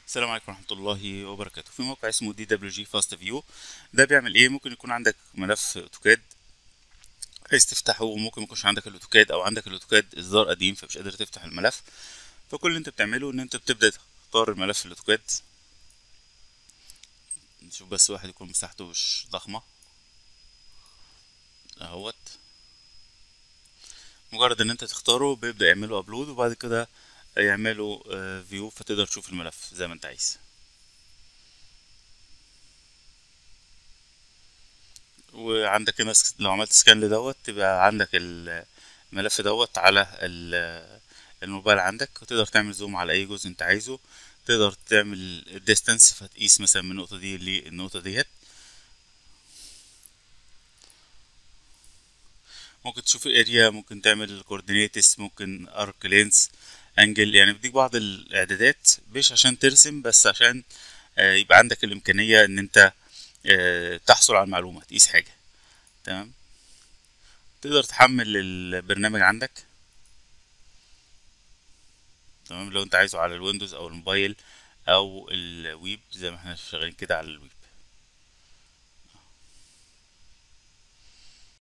السلام عليكم ورحمة الله وبركاته في موقع اسمه دي دبليو جي فاست فيو ده بيعمل ايه ممكن يكون عندك ملف اوتوكاد عايز تفتحه وممكن ميكونش عندك الاوتوكاد او عندك الاوتوكاد اصدار قديم فمش قادر تفتح الملف فكل اللي انت بتعمله ان انت بتبدأ تختار الملف الاوتوكاد نشوف بس واحد يكون مساحته مش ضخمة اهوت مجرد ان انت تختاره بيبدأ يعمله ابلود وبعد كده يعملوا فيو فتقدر تشوف الملف زي ما انت عايز وعندك هنا سك- لو عملت سكان لدوت تبقى عندك الملف دوت على ال- الموبايل عندك وتقدر تعمل زوم على اي جزء انت عايزه تقدر تعمل ديستانس فتقيس مثلا من النقطة دي للنقطة ديت ممكن تشوف الاريا ممكن تعمل كوردينيتس ممكن ارك لينس انجل يعني بديك بعض الاعدادات مش عشان ترسم بس عشان آه، يبقى عندك الامكانية ان انت آه، تحصل على معلومة تقيس حاجة تمام تقدر تحمل البرنامج عندك تمام لو انت عايزه على الويندوز او الموبايل او الويب زي ما احنا شغالين كده على الويب